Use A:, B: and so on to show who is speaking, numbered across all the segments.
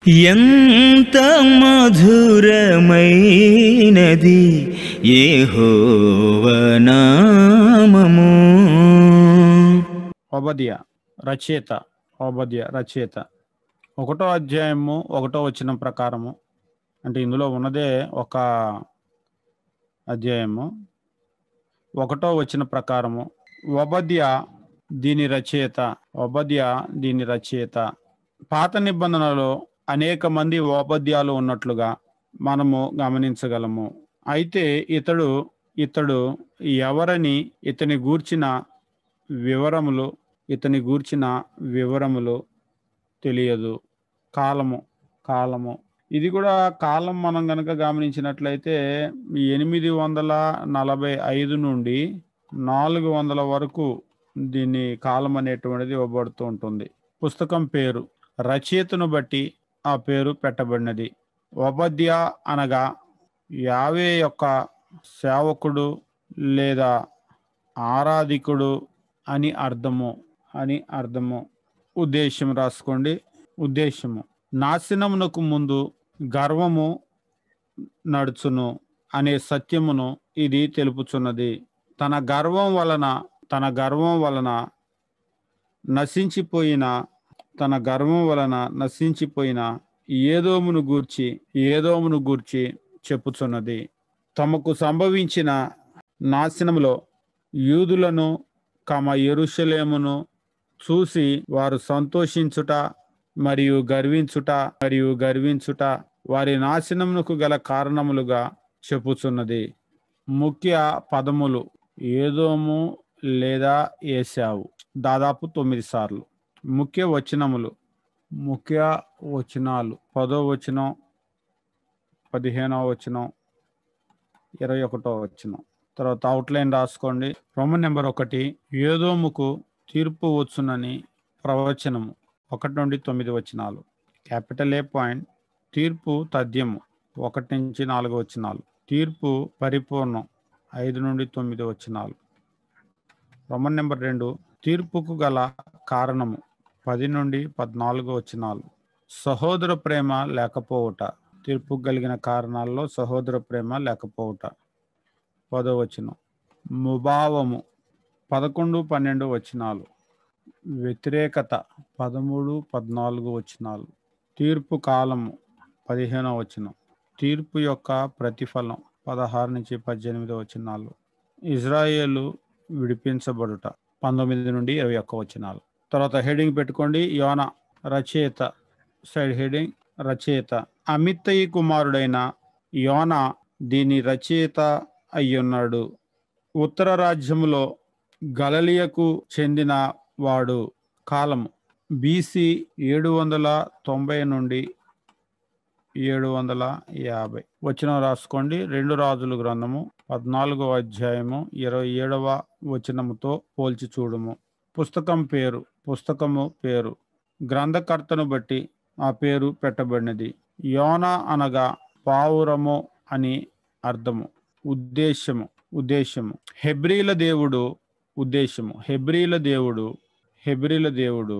A: ఎంత మధురమైనది యెహోవనామము
B: ఓబద్య రచయిత ఓబద్య రచయిత ఒకటో అధ్యాయము ఒకటో వచనం ప్రకారము అంటే ఇందులో ఉన్నదే ఒక అధ్యాయము ఒకటో వచ్చిన ప్రకారము ఒబద్య దీని రచయిత ఒబద్య దీని రచయిత పాత నిబంధనలో అనేక మంది ఓపద్యాలు ఉన్నట్లుగా మనము గమనించగలము అయితే ఇతడు ఇతడు ఎవరని ఇతని గూర్చిన వివరములు ఇతని గూర్చిన వివరములు తెలియదు కాలము కాలము ఇది కూడా కాలం మనం గనక గమనించినట్లయితే ఎనిమిది వందల నలభై ఐదు నుండి నాలుగు వందల వరకు దీన్ని కాలం అనేటువంటిది ఇవ్వబడుతూ ఉంటుంది పుస్తకం పేరు రచయితను బట్టి ఆ పేరు పెట్టబడినది ఉపద్య అనగా యావే యొక్క సేవకుడు లేదా ఆరాధికుడు అని అర్థము అని అర్థము ఉద్దేశం రాసుకోండి ఉద్దేశము నాశనమునకు ముందు గర్వము నడుచును అనే సత్యమును ఇది తెలుపుచున్నది తన గర్వం వలన తన గర్వం వలన నశించిపోయిన తన గర్వం వలన నశించిపోయిన ఏదోమును గూర్చి ఏదోమును గూర్చి చెప్పుచున్నది తమకు సంభవించిన నాశనములో యూదులను కమ ఎరుషలేమును చూసి వారు సంతోషించుట మరియు గర్వించుట మరియు గర్వించుట వారి నాశనమునకు గల కారణములుగా చెప్పుచున్నది ముఖ్య పదములు ఏదోము లేదా ఏసావు దాదాపు తొమ్మిది సార్లు ముఖ్య వచనములు ముఖ్య వచనాలు పదో వచనం పదిహేనవ వచనం ఇరవై ఒకటో వచనం తర్వాత అవుట్లైన్ రాసుకోండి రోమన్ నెంబర్ ఒకటి ఏదోముకు తీర్పు వచ్చునని ప్రవచనము ఒకటి నుండి తొమ్మిది వచనాలు క్యాపిటల్ ఏ పాయింట్ తీర్పు తథ్యము ఒకటి నుంచి నాలుగు వచనాలు తీర్పు పరిపూర్ణం ఐదు నుండి తొమ్మిది వచనాలు రోమన్ నెంబర్ రెండు తీర్పుకు గల కారణము పది నుండి పద్నాలుగు వచనాలు సహోదర ప్రేమ లేకపోవుట తీర్పు కలిగిన కారణాల్లో సహోదర ప్రేమ లేకపోవుట పదో వచనం ముభావము పదకొండు పన్నెండు వచనాలు వ్యతిరేకత పదమూడు పద్నాలుగు వచనాలు తీర్పు కాలము పదిహేనవ వచనం తీర్పు యొక్క ప్రతిఫలం పదహారు నుంచి పద్దెనిమిది వచనాలు ఇజ్రాయేలు విడిపించబడుట పంతొమ్మిది నుండి ఇరవై ఒక్క వచనాలు తర్వాత హెడింగ్ పెట్టుకోండి యోన రచయిత సైడ్ హెడింగ్ రచయిత అమిత్తయి కుమారుడైన యోన దీని రచయిత అయ్యున్నాడు ఉత్తర రాజ్యములో గలలియకు చెందిన వాడు కాలము బీసీ ఏడు వందల తొంభై నుండి ఏడు వందల యాభై వచనం రాసుకోండి రెండు రాజుల గ్రంథము పద్నాలుగో అధ్యాయము ఇరవై ఏడవ వచనముతో పోల్చి చూడము పుస్తకం పేరు పుస్తకము పేరు గ్రంథకర్తను బట్టి ఆ పేరు పెట్టబడినది యోన అనగా పావురము అని అర్థము ఉద్దేశము ఉద్దేశము హెబ్రీల దేవుడు ఉద్దేశము హెబ్రీల దేవుడు హెబ్రీల దేవుడు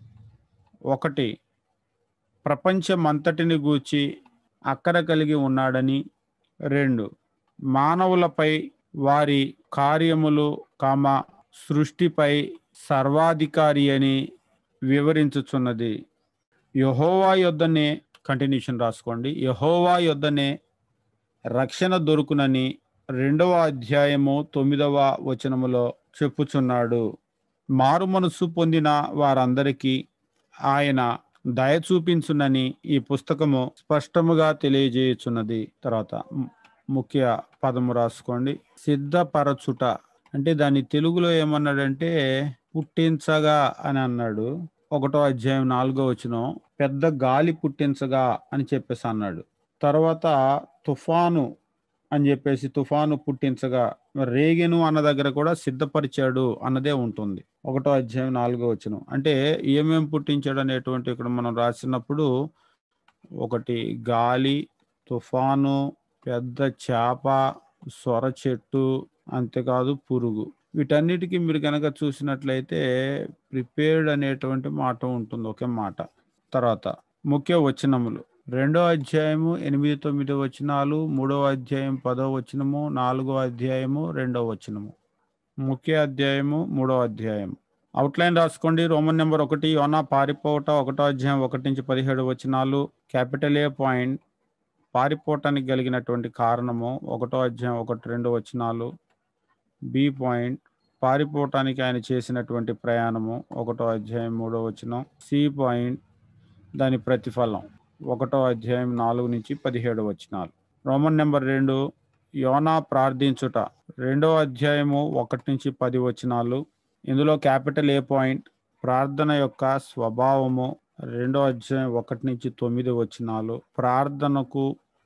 B: ఒకటి ప్రపంచమంతటిని గూర్చి అక్కర కలిగి ఉన్నాడని రెండు మానవులపై వారి కార్యములు కామ సృష్టిపై సర్వాధికారి అని వివరించుచున్నది యహోవా యొద్దనే కంటిన్యూషన్ రాసుకోండి యహోవా యొద్దనే రక్షణ దొరుకునని రెండవ అధ్యాయము తొమ్మిదవ వచనములో చెప్పుచున్నాడు మారు మనస్సు పొందిన వారందరికీ ఆయన దయ చూపించునని ఈ పుస్తకము స్పష్టముగా తెలియజేయుచున్నది తర్వాత ము- ముఖ్య పదము రాసుకోండి సిద్ధపరచుట అంటే దాని తెలుగులో ఏమన్నాడంటే పుట్టించగా అని అన్నాడు ఒకటో అధ్యాయం నాలుగో వచనం పెద్ద గాలి పుట్టించగా అని చెప్పేసి అన్నాడు తర్వాత తుఫాను అని చెప్పేసి తుఫాను పుట్టించగా రేగెను అన్న దగ్గర కూడా సిద్ధపరిచాడు అన్నదే ఉంటుంది ఒకటో అధ్యాయం నాలుగో వచనం అంటే ఏమేం పుట్టించాడు అనేటువంటి ఇక్కడ మనం రాసినప్పుడు ఒకటి గాలి తుఫాను పెద్ద చేప సొర చెట్టు అంతేకాదు పురుగు వీటన్నిటికీ మీరు కనుక చూసినట్లయితే ప్రిపేర్డ్ అనేటువంటి మాట ఉంటుంది ఒకే మాట తర్వాత ముఖ్య వచనములు రెండో అధ్యాయము ఎనిమిది తొమ్మిది వచనాలు మూడో అధ్యాయం పదో వచనము నాలుగో అధ్యాయము రెండో వచనము ముఖ్య అధ్యాయము మూడో అధ్యాయం అవుట్లైన్ రాసుకోండి రోమన్ నెంబర్ ఒకటి యోనా పారిపోవట ఒకటో అధ్యాయం ఒకటి నుంచి పదిహేడు వచనాలు క్యాపిటల్ ఏ పాయింట్ పారిపోవటానికి కలిగినటువంటి కారణము ఒకటో అధ్యాయం ఒకటి రెండు వచనాలు బి పాయింట్ పారిపోవటానికి ఆయన చేసినటువంటి ప్రయాణము ఒకటో అధ్యాయం మూడో వచనం సి పాయింట్ దాని ప్రతిఫలం ఒకటో అధ్యాయం నాలుగు నుంచి పదిహేడు వచనాలు రోమన్ నెంబర్ రెండు యోనా ప్రార్థించుట రెండో అధ్యాయము ఒకటి నుంచి పది వచనాలు ఇందులో క్యాపిటల్ ఏ పాయింట్ ప్రార్థన యొక్క స్వభావము రెండో అధ్యాయం ఒకటి నుంచి తొమ్మిది వచనాలు ప్రార్థనకు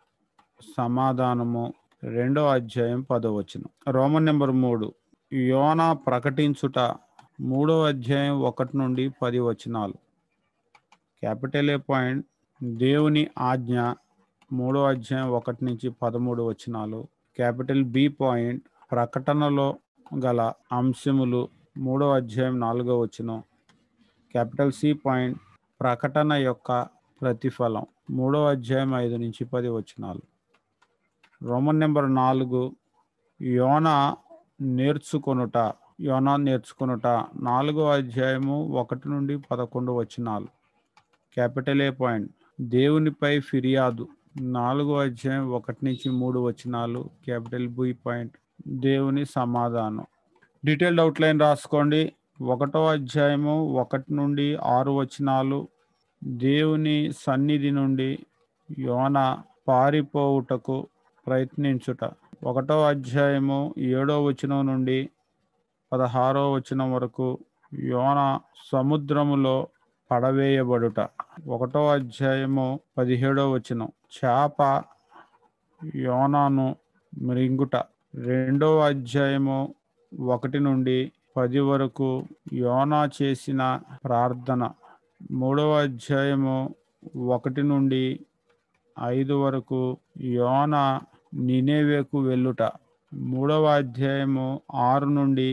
B: సమాధానము రెండో అధ్యాయం పదో వచనం రోమన్ నెంబర్ మూడు యోనా ప్రకటించుట మూడో అధ్యాయం ఒకటి నుండి పది వచనాలు క్యాపిటల్ ఏ పాయింట్ దేవుని ఆజ్ఞ మూడో అధ్యాయం ఒకటి నుంచి పదమూడు వచనాలు క్యాపిటల్ బి పాయింట్ ప్రకటనలో గల అంశములు మూడో అధ్యాయం నాలుగో వచనం క్యాపిటల్ సి పాయింట్ ప్రకటన యొక్క ప్రతిఫలం మూడో అధ్యాయం ఐదు నుంచి పది వచనాలు రోమన్ నెంబర్ నాలుగు యోన నేర్చుకొనుట యోనా నేర్చుకొనుట నాలుగో అధ్యాయము ఒకటి నుండి పదకొండు వచనాలు క్యాపిటల్ ఏ పాయింట్ దేవునిపై ఫిర్యాదు నాలుగో అధ్యాయం ఒకటి నుంచి మూడు వచనాలు క్యాపిటల్ బి పాయింట్ దేవుని సమాధానం డీటెయిల్డ్ అవుట్లైన్ రాసుకోండి ఒకటో అధ్యాయము ఒకటి నుండి ఆరు వచనాలు దేవుని సన్నిధి నుండి యోన పారిపోవుటకు ప్రయత్నించుట ఒకటో అధ్యాయము ఏడో వచనం నుండి పదహారో వచనం వరకు యోన సముద్రములో పడవేయబడుట ఒకటో అధ్యాయము పదిహేడో వచనం చేప యోనాను మృంగుట రెండో అధ్యాయము ఒకటి నుండి పది వరకు యోనా చేసిన ప్రార్థన మూడవ అధ్యాయము ఒకటి నుండి ఐదు వరకు యోన నినేవేకు వెళ్ళుట మూడవ అధ్యాయము ఆరు నుండి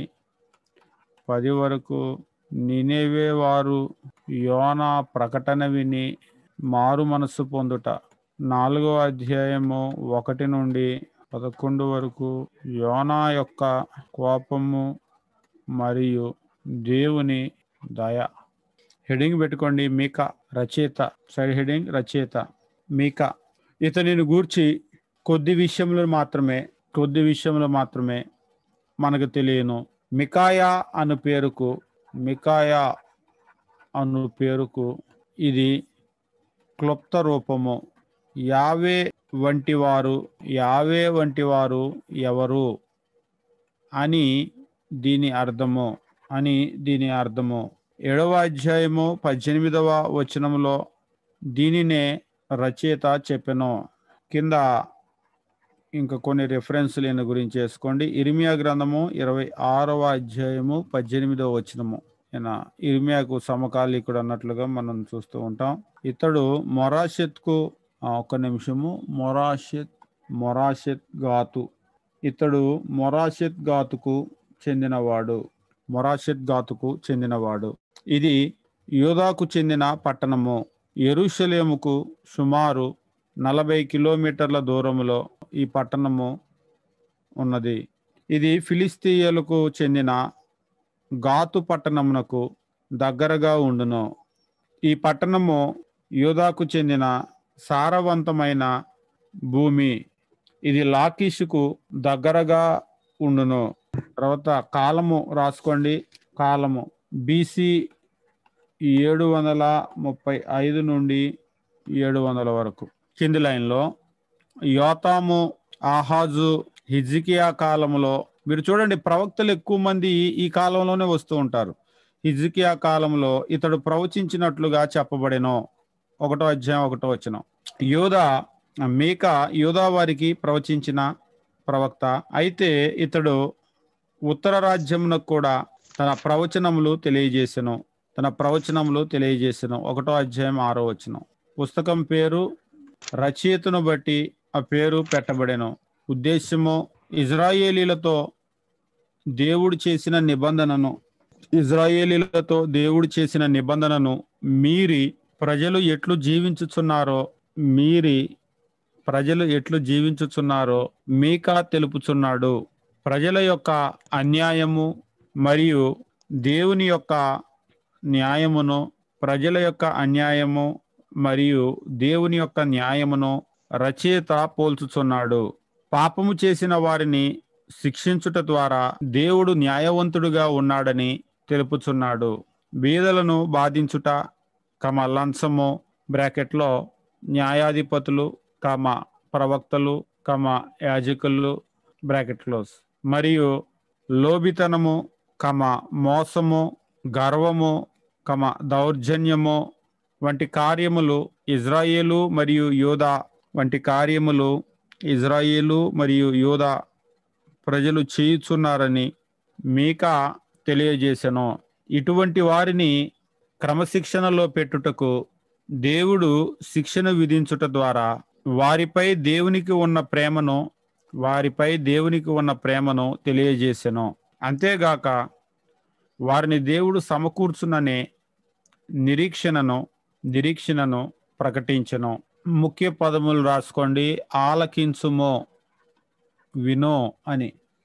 B: పది వరకు నినేవే వారు యోన ప్రకటన విని మారు మనస్సు పొందుట నాలుగో అధ్యాయము ఒకటి నుండి పదకొండు వరకు యోనా యొక్క కోపము మరియు దేవుని దయ హెడింగ్ పెట్టుకోండి మీక రచయిత సైడ్ హెడింగ్ రచయిత మీక ఇతనిని గూర్చి కొద్ది విషయంలో మాత్రమే కొద్ది విషయంలో మాత్రమే మనకు తెలియను మికాయా అను పేరుకు మికాయా అను పేరుకు ఇది క్లుప్త రూపము యావే వంటి వారు యావే వంటి వారు ఎవరు అని దీని అర్థము అని దీని అర్థము ఏడవ అధ్యాయము పద్దెనిమిదవ వచనంలో దీనినే రచయిత చెప్పెను కింద ఇంకా కొన్ని రెఫరెన్స్లు ఈయన గురించి వేసుకోండి ఇర్మియా గ్రంథము ఇరవై ఆరవ అధ్యాయము పద్దెనిమిదవ వచనము ఈయన ఇర్మియాకు సమకాలీకుడు అన్నట్లుగా మనం చూస్తూ ఉంటాం ఇతడు మొరాషెత్కు ఆ, ఒక్క నిమిషము మొరాషెత్ మొరాషెత్ గాతు ఇతడు మొరాషెత్ గాతుకు చెందినవాడు మొరాషెత్ గాతుకు చెందినవాడు ఇది యోధాకు చెందిన పట్టణము ఎరుషలేముకు సుమారు నలభై కిలోమీటర్ల దూరంలో ఈ పట్టణము ఉన్నది ఇది ఫిలిస్తీయులకు చెందిన గాతు పట్టణమునకు దగ్గరగా ఉండును ఈ పట్టణము యోధాకు చెందిన సారవంతమైన భూమి ఇది లాకీషుకు దగ్గరగా ఉండును తర్వాత కాలము రాసుకోండి కాలము బీసీ ఏడు వందల ముప్పై ఐదు నుండి ఏడు వందల వరకు కింది లైన్లో యోతాము ఆహాజు హిజ్కియా కాలంలో మీరు చూడండి ప్రవక్తలు ఎక్కువ మంది ఈ కాలంలోనే వస్తూ ఉంటారు హిజ్కియా కాలంలో ఇతడు ప్రవచించినట్లుగా చెప్పబడెను ఒకటో అధ్యాయం ఒకటో వచ్చిన యోధా మీక యోధా వారికి ప్రవచించిన ప్రవక్త అయితే ఇతడు ఉత్తర రాజ్యమునకు కూడా తన ప్రవచనములు తెలియజేసెను తన ప్రవచనములు తెలియజేసెను ఒకటో అధ్యాయం ఆరో వచనం పుస్తకం పేరు రచయితను బట్టి ఆ పేరు పెట్టబడెను ఉద్దేశము ఇజ్రాయేలీలతో దేవుడు చేసిన నిబంధనను ఇజ్రాయేలీలతో దేవుడు చేసిన నిబంధనను మీరి ప్రజలు ఎట్లు జీవించుచున్నారో మీరి ప్రజలు ఎట్లు జీవించుచున్నారో మీకా తెలుపుచున్నాడు ప్రజల యొక్క అన్యాయము మరియు దేవుని యొక్క న్యాయమును ప్రజల యొక్క అన్యాయము మరియు దేవుని యొక్క న్యాయమును రచయిత పోల్చుచున్నాడు పాపము చేసిన వారిని శిక్షించుట ద్వారా దేవుడు న్యాయవంతుడుగా ఉన్నాడని తెలుపుచున్నాడు బీదలను బాధించుట కమ లంచము బ్రాకెట్లో న్యాయాధిపతులు కమ ప్రవక్తలు కమ యాజకులు బ్రాకెట్ క్లోజ్ మరియు లోబితనము కమ మోసము గర్వము కమ దౌర్జన్యము వంటి కార్యములు ఇజ్రాయేలు మరియు యోధా వంటి కార్యములు ఇజ్రాయేలు మరియు యోధా ప్రజలు చేయుచున్నారని మీకా తెలియజేసెను ఇటువంటి వారిని క్రమశిక్షణలో పెట్టుటకు దేవుడు శిక్షణ విధించుట ద్వారా వారిపై దేవునికి ఉన్న ప్రేమను వారిపై దేవునికి ఉన్న ప్రేమను తెలియజేసెను అంతేగాక వారిని దేవుడు సమకూర్చుననే నిరీక్షణను నిరీక్షణను ప్రకటించను ముఖ్య పదములు రాసుకోండి ఆలకించుమో వినో అని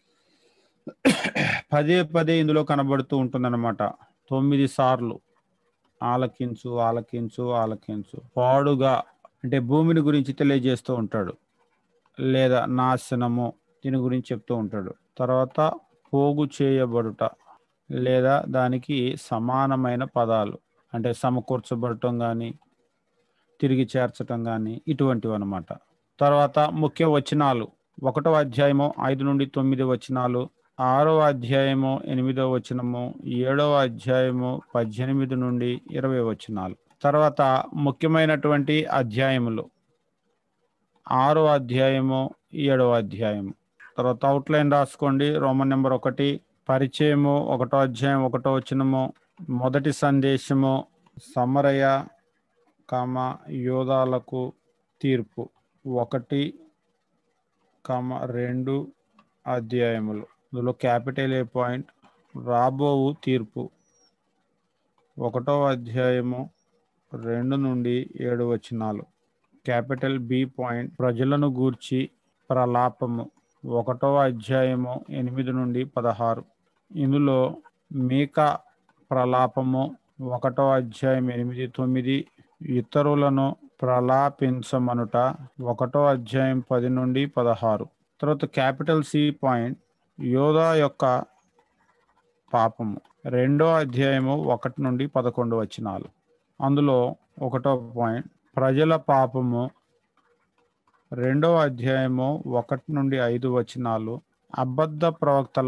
B: పదే పదే ఇందులో కనబడుతూ ఉంటుందన్నమాట తొమ్మిది సార్లు ఆలకించు ఆలకించు ఆలకించు పాడుగా అంటే భూమిని గురించి తెలియజేస్తూ ఉంటాడు లేదా నాశనము దీని గురించి చెప్తూ ఉంటాడు తర్వాత పోగు చేయబడుట లేదా దానికి సమానమైన పదాలు అంటే సమకూర్చబడటం కానీ తిరిగి చేర్చటం కానీ ఇటువంటివి అనమాట తర్వాత ముఖ్య వచనాలు ఒకటో అధ్యాయము ఐదు నుండి తొమ్మిది వచనాలు ఆరో అధ్యాయము ఎనిమిదో వచనము ఏడవ అధ్యాయము పద్దెనిమిది నుండి ఇరవై వచనాలు తర్వాత ముఖ్యమైనటువంటి అధ్యాయములు ఆరో అధ్యాయము ఏడవ అధ్యాయము తర్వాత అవుట్లైన్ రాసుకోండి రోమన్ నెంబర్ ఒకటి పరిచయము ఒకటో అధ్యాయం ఒకటో వచనము మొదటి సందేశము సమరయ కామ యోధాలకు తీర్పు ఒకటి కామ రెండు అధ్యాయములు ఇందులో క్యాపిటల్ ఏ పాయింట్ రాబోవు తీర్పు ఒకటో అధ్యాయము రెండు నుండి ఏడు వచనాలు క్యాపిటల్ బి పాయింట్ ప్రజలను గూర్చి ప్రలాపము ఒకటో అధ్యాయము ఎనిమిది నుండి పదహారు ఇందులో మీకా ప్రలాపము ఒకటో అధ్యాయం ఎనిమిది తొమ్మిది ఇతరులను ప్రలాపించమనుట ఒకటో అధ్యాయం పది నుండి పదహారు తర్వాత క్యాపిటల్ సి పాయింట్ యోధా యొక్క పాపము రెండో అధ్యాయము ఒకటి నుండి పదకొండు వచనాలు అందులో ఒకటో పాయింట్ ప్రజల పాపము రెండో అధ్యాయము ఒకటి నుండి ఐదు వచనాలు అబద్ధ ప్రవక్తల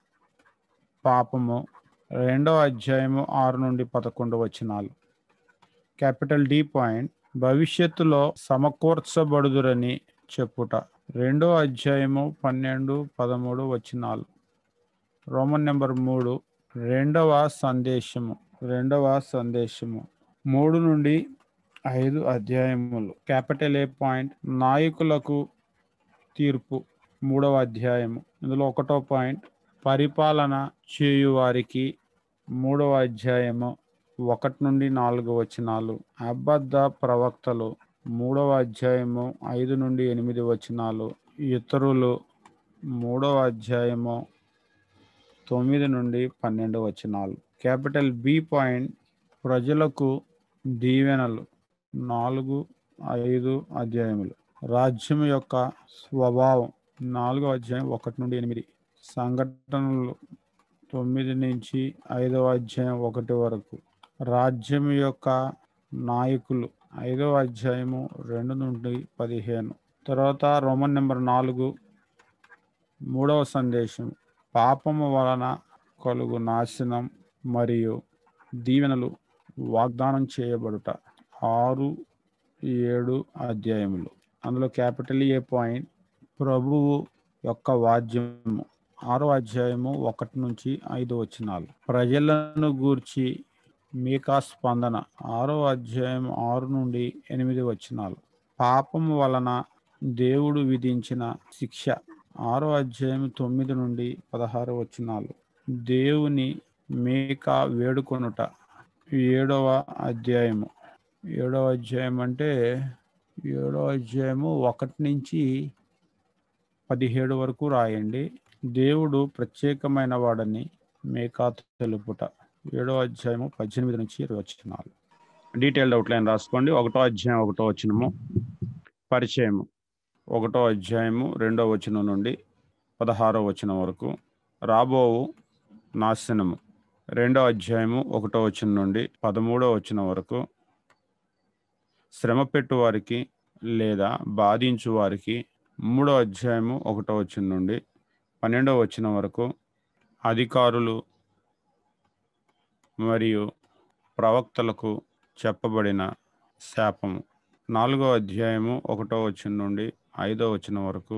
B: పాపము రెండో అధ్యాయము ఆరు నుండి పదకొండు వచనాలు క్యాపిటల్ డి పాయింట్ భవిష్యత్తులో సమకూర్చబడుదురని చెప్పుట రెండో అధ్యాయము పన్నెండు పదమూడు వచనాలు రోమన్ నెంబర్ మూడు రెండవ సందేశము రెండవ సందేశము మూడు నుండి ఐదు అధ్యాయములు క్యాపిటల్ ఏ పాయింట్ నాయకులకు తీర్పు మూడవ అధ్యాయము ఇందులో ఒకటో పాయింట్ పరిపాలన చేయువారికి మూడవ అధ్యాయము ఒకటి నుండి నాలుగు వచనాలు అబద్ధ ప్రవక్తలు మూడవ అధ్యాయము ఐదు నుండి ఎనిమిది వచనాలు ఇతరులు మూడవ అధ్యాయము తొమ్మిది నుండి పన్నెండు వచనాలు క్యాపిటల్ బి పాయింట్ ప్రజలకు దీవెనలు నాలుగు ఐదు అధ్యాయములు రాజ్యం యొక్క స్వభావం నాలుగో అధ్యాయం ఒకటి నుండి ఎనిమిది సంఘటనలు తొమ్మిది నుంచి ఐదవ అధ్యాయం ఒకటి వరకు రాజ్యం యొక్క నాయకులు ఐదవ అధ్యాయము రెండు నుండి పదిహేను తర్వాత రోమన్ నెంబర్ నాలుగు మూడవ సందేశం పాపము వలన కలుగు నాశనం మరియు దీవెనలు వాగ్దానం చేయబడుట ఆరు ఏడు అధ్యాయములు అందులో క్యాపిటల్ ఏ పాయింట్ ప్రభువు యొక్క వాద్యము ఆరో అధ్యాయము ఒకటి నుంచి ఐదు వచనాలు ప్రజలను గూర్చి మీకా స్పందన ఆరో అధ్యాయం ఆరు నుండి ఎనిమిది వచనాలు పాపము వలన దేవుడు విధించిన శిక్ష ఆరో అధ్యాయం తొమ్మిది నుండి పదహారు వచనాలు దేవుని మేక వేడుకొనుట ఏడవ అధ్యాయము ఏడో అధ్యాయం అంటే ఏడో అధ్యాయము ఒకటి నుంచి పదిహేడు వరకు రాయండి దేవుడు ప్రత్యేకమైన వాడని మేకా తెలుపుట ఏడో అధ్యాయము పద్దెనిమిది నుంచి ఇరవై వచ్చినాలు డీటెయిల్డ్ అవుట్లైన్ రాసుకోండి ఒకటో అధ్యాయం ఒకటో వచనము పరిచయము ఒకటో అధ్యాయము రెండో వచనం నుండి పదహారో వచనం వరకు రాబోవు నాశనము రెండో అధ్యాయము ఒకటో వచనం నుండి పదమూడో వచనం వరకు శ్రమ పెట్టు వారికి లేదా బాధించు వారికి మూడో అధ్యాయము ఒకటో వచనం నుండి పన్నెండో వచనం వరకు అధికారులు మరియు ప్రవక్తలకు చెప్పబడిన శాపము నాలుగో అధ్యాయము ఒకటో వచనం నుండి ఐదో వచనం వరకు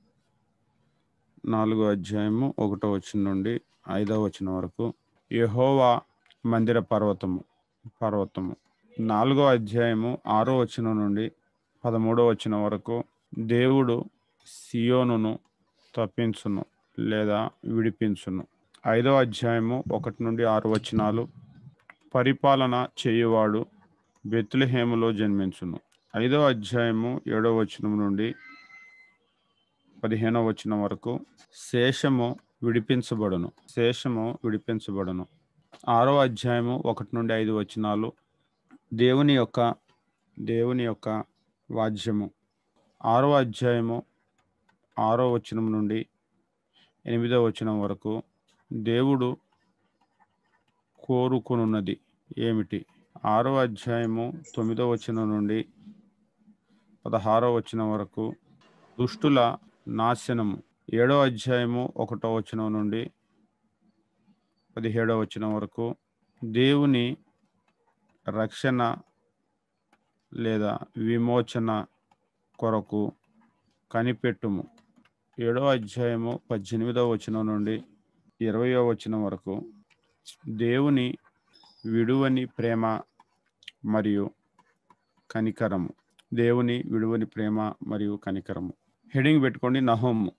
B: నాలుగో అధ్యాయము ఒకటో వచనం నుండి ఐదో వచనం వరకు యెహోవా మందిర పర్వతము పర్వతము నాలుగో అధ్యాయము ఆరో వచనం నుండి పదమూడో వచనం వరకు దేవుడు సియోనును తప్పించును లేదా విడిపించును ఐదో అధ్యాయము ఒకటి నుండి ఆరు వచనాలు పరిపాలన చేయువాడు బెత్లెహేములో జన్మించును ఐదో అధ్యాయము ఏడో వచనం నుండి పదిహేనో వచనం వరకు శేషము విడిపించబడును శేషము విడిపించబడును ఆరో అధ్యాయము ఒకటి నుండి ఐదు వచనాలు దేవుని యొక్క దేవుని యొక్క వాద్యము ఆరో అధ్యాయము ఆరో వచనం నుండి ఎనిమిదో వచనం వరకు దేవుడు కోరుకునున్నది ఏమిటి ఆరో అధ్యాయము తొమ్మిదో వచనం నుండి పదహారో వచనం వరకు దుష్టుల నాశనము ఏడో అధ్యాయము ఒకటో వచనం నుండి పదిహేడో వచనం వరకు దేవుని రక్షణ లేదా విమోచన కొరకు కనిపెట్టుము ఏడో అధ్యాయము పద్దెనిమిదవ వచనం నుండి ఇరవయో వచనం వరకు దేవుని విడువని ప్రేమ మరియు కనికరము దేవుని విడువని ప్రేమ మరియు కనికరము హెడింగ్ పెట్టుకోండి నహోము